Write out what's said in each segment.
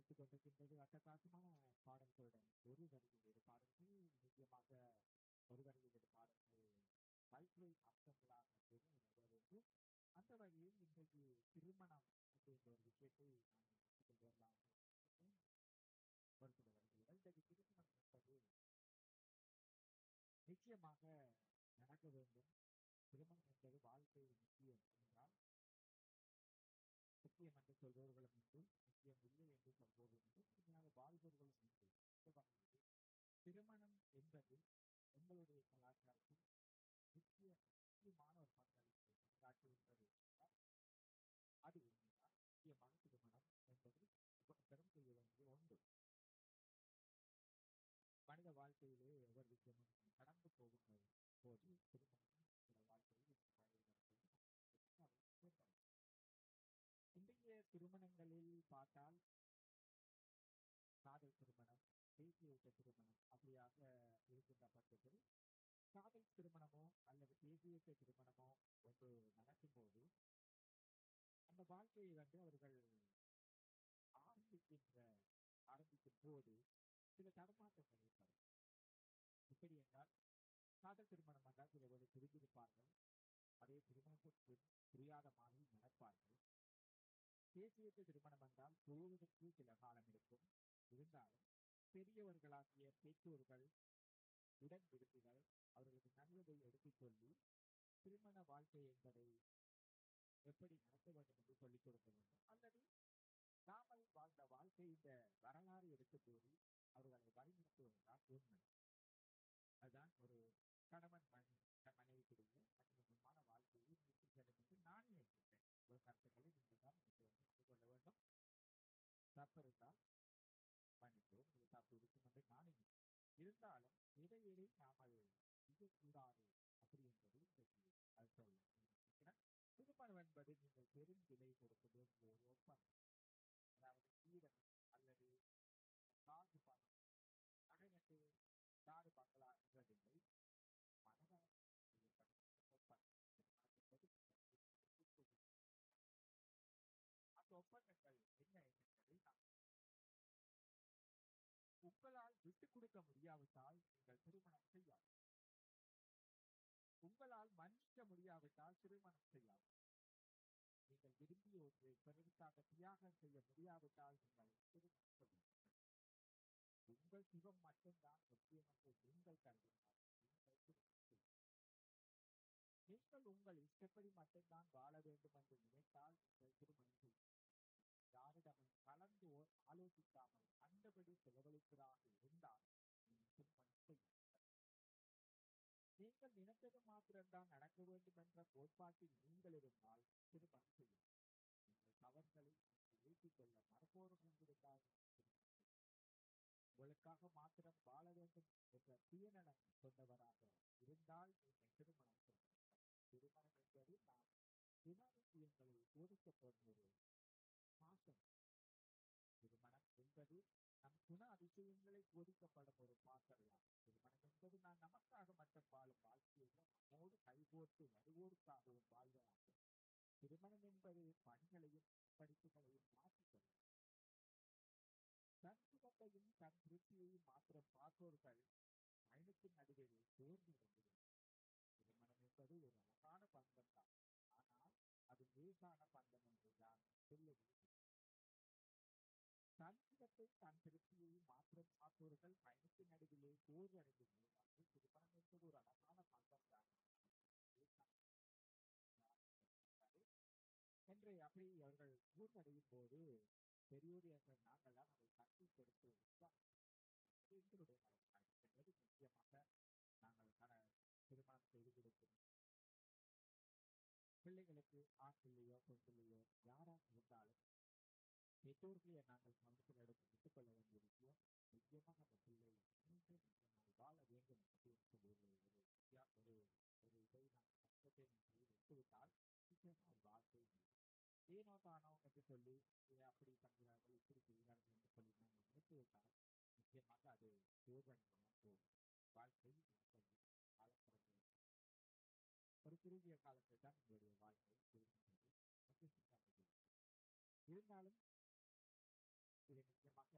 ஒலித்துக் கொண்டிருக்கின்றது அட்டகாசமான பாடல்களுடன் ஒரு வரியில் இரு பாடல்கள் முக்கியமாக ஒரு வரியில் இரு பாடல்கள் பல்துறை அம்சங்களாக பெருமை வேண்டும் அந்த வகையில் இன்றைக்கு திருமணம் அப்படின்ற ஒரு விஷயத்தை நாம் கொண்டு வரலாம் ஒரு சில வரிகள் இன்றைக்கு திருமணம் என்பது நிச்சயமாக நடக்க வேண்டும் திருமணம் என்பது வாழ்க்கையில் முக்கியம் என்றால் முக்கியம் என்று சொல்பவர்களும் உண்டு முக்கியம் இல்லை என்று சொல்பவர்களும் உண்டு முழுமையாக வாழ்பவர்களும் உண்டு இந்த வகையில் திருமணம் என்பது எங்களுடைய கலாச்சாரத்தில் முக்கிய முக்கியமான ஒரு பங்களிப்பு பங்காற்றுகின்றது என்றால் அது உண்மைதான் முக்கியமான திருமணம் என்பது பெரும் செய்ய வேண்டிய ஒன்று மனித வாழ்க்கையிலே ஒவ்வொரு விஷயமும் கடந்து போகும் போது திருமணம் என்ற வாழ்க்கையில் இன்றைய திருமணங்களில் பார்த்தால் காதல் திருமணம் தேசிய ஊட்ட திருமணம் அப்படியாக இருக்கின்ற பட்சத்தில் காதல் திருமணமோ அல்லது தேசியத்தை திருமணமோ ஒன்று நடக்கும்போது அந்த வாழ்க்கையை வந்து அவர்கள் ஆரம்பிக்கின்ற ஆரம்பிக்கும் போது சில தடுமாற்றங்கள் ஏற்படும் எப்படி என்றால் காதல் திருமணம் என்றால் சில பேர் புரிந்திருப்பார்கள் அதே திருமணத்திற்கு புரியாத மாதிரி நடப்பார்கள் தேசியத்தை திருமணம் என்றால் புரிவதற்கு சில காலம் இருக்கும் இருந்தாலும் பெரியவர்களாகிய பெற்றோர்கள் உடன் விரும்பிகள் அவர்களது நல்லதை எடுத்துச் சொல்லி திருமண வாழ்க்கை என்பதை எப்படி நடத்த வேண்டும் என்று சொல்லிக் கொடுக்க வேண்டும் அல்லது நாமல் வாழ்ந்த வாழ்க்கை இந்த வரலாறு எடுத்து கூறி அவர்களை வழிநடத்துவதுதான் உண்மை அதுதான் ஒரு கணவன் மனைவி மனைவிக்குரிய மனிதமான வாழ்க்கையை நிறுத்தி செல்லும் என்று நான் நினைக்கின்றேன் ஒரு கருத்துக்களை நீங்கள் தான் எனக்கு வந்து கொண்டு கொள்ள வேண்டும் தப்பு இருந்தால் மன்னிப்போம் இது தப்பு இருக்கும் என்று நான் நினைக்கிறேன் இருந்தாலும் இடையிலே நாமல் செய்யக்கூடாது அப்படி என்பது இன்றைக்கு அது சொல்ல நினைக்கிறேன் திருமணம் என்பது நீங்கள் பெரும் விலை கொடுக்க வேண்டிய ஒரு ஒப்பந்தம் அதாவது வீரம் அல்லது காசு பணம் நகை நட்டு காடு பங்களா என்றதில்லை மனதால் அந்த ஒப்பந்தங்கள் என்ன என்பதை நாம் உங்களால் விட்டுக் கொடுக்க முடியாவிட்டால் நீங்கள் திருமணம் செய்யாது உங்களால் மன்னிக்க முடியாவிட்டால் திருமணம் செய்யாது நீங்கள் விரும்பிய ஒன்றை பிறருக்காக தியாகம் செய்ய முடியாவிட்டால் நீங்கள் திருமணம் செய்ய உங்கள் சுகம் மட்டும்தான் முக்கியம் என்று நீங்கள் கருதினால் நீங்கள் உங்கள் இஷ்டப்படி மட்டும்தான் வாழ வேண்டும் என்று நினைத்தால் நீங்கள் திருமணம் செய்யும் யாரிடமும் கலந்து ஆலோசிக்காமல் அந்தபடி செலவழிப்பதாக இருந்தால் நீங்கள் திருமணம் செய்யும் நீங்கள் நினைத்தது மாத்திரம்தான் நடக்க வேண்டும் என்ற கோட்பாட்டில் நீங்கள் இருந்தால் திருமணம் செய்யும் உங்கள் தவறுகளை ஏற்றுக்கொள்ள மறுப்போரும் கொண்டிருந்தால் உங்களுக்காக மாத்திரம் வாழ வேண்டும் என்ற சுயநலம் கொண்டவராக இருந்தால் நீங்கள் திருமணம் செய்ய திருமணம் என்பது நாம் குண விஷயங்களை போதிக்கப்படும் ஒரு பாசம் திருமணம் என்பது நம் குண அதிசயங்களை போதிக்கப்படும் ஒரு பாசறையாகும் திருமணம் என்பது நான் நமக்காக மட்டும் வாழும் வாழ்க்கையில் நம்மோடு கைகோர்த்து வருவோருக்காகவும் வாழ்வதாகும் திருமணம் என்பது பணிகளையும் படிப்புகளையும் மாற்றிக்கொள்ளும் தன் சுகத்தையும் தன் திருப்தியையும் மாத்திரம் பார்ப்பவர்கள் பயணத்தின் நடுவில் சோர்ந்து விடுகிறது திருமணம் என்பது ஒரு அழகான பந்தம் தான் ஆனால் அது லேசான பந்தம் என்று நான் சொல்லவில்லை தன் சுகத்தை தன் திருப்தியையும் மாத்திரம் பார்ப்பவர்கள் பயணத்தின் நடுவிலே சோர்வடைந்து விடுவார்கள் திருமணம் என்பது ஒரு அழகான பந்தம் தான் என்று அப்படி அவர்கள் ஊர்வடையும் போது பெரியோரியர்கள் நாங்கள் தான் அதை கட்டி கொடுத்து எங்களுடைய என்பது முக்கியமாக நாங்கள் கட திருமணம் செய்து கொடுக்கிறோம் பிள்ளைகளுக்கு ஆண் பிள்ளையோ பெண் பிள்ளையோ யாராக இருந்தாலும் பெற்றோர்களை நாங்கள் கவனத்தில் எடுத்து விட்டுக்கொள்ள வேண்டிய விஷயம் நிச்சயமாக அந்த பிள்ளை மீண்டும் நாங்கள் வாழ வேண்டும் அப்படின்னு சொல்லி ஒரு ஒரு ஒரு ஒரு இதை நாம் கஷ்டத்தை நாம் விட்டுவிட்டால் நிச்சயமாக ஒரு வாழ்க்கை ஏனோ தானோ என்று சொல்லி அப்படி பண்ணுகிறார்கள் இப்படி செய்கிறார்கள் என்று சொல்லி நாங்கள் நினைத்து விட்டால் நிச்சயமாக அது சோதனையாக போகும் வாழ்க்கை காலப்படங்கள் ஒரு குறுகிய காலத்தில் தான் உங்களுடைய வாழ்க்கை இருக்கின்றது இருந்தாலும் இதை நிச்சயமாக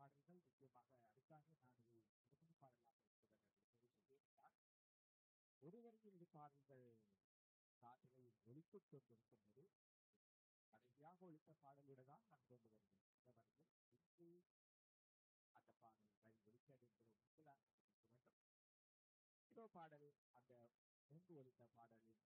பாடல்கள் முக்கியமாக அதுக்காக நான் இதை முதன்மை பாடலாக சொல்லியிருந்தால் ஒரு வரியில் இரு பாடல்கள் காதுகள் ஒழித்துக் கொண்டிருக்கின்றது கடைசியாக ஒழித்த பாடலோடு தான் நான் கொண்டு வருகிறேன் இந்த வரையில் இன்று அந்த பாடல்கள் ஒழித்தது என்பதை நீங்களாக வேண்டும் இதோ பாடல் அந்த முன்பு ஒழித்த பாடலின்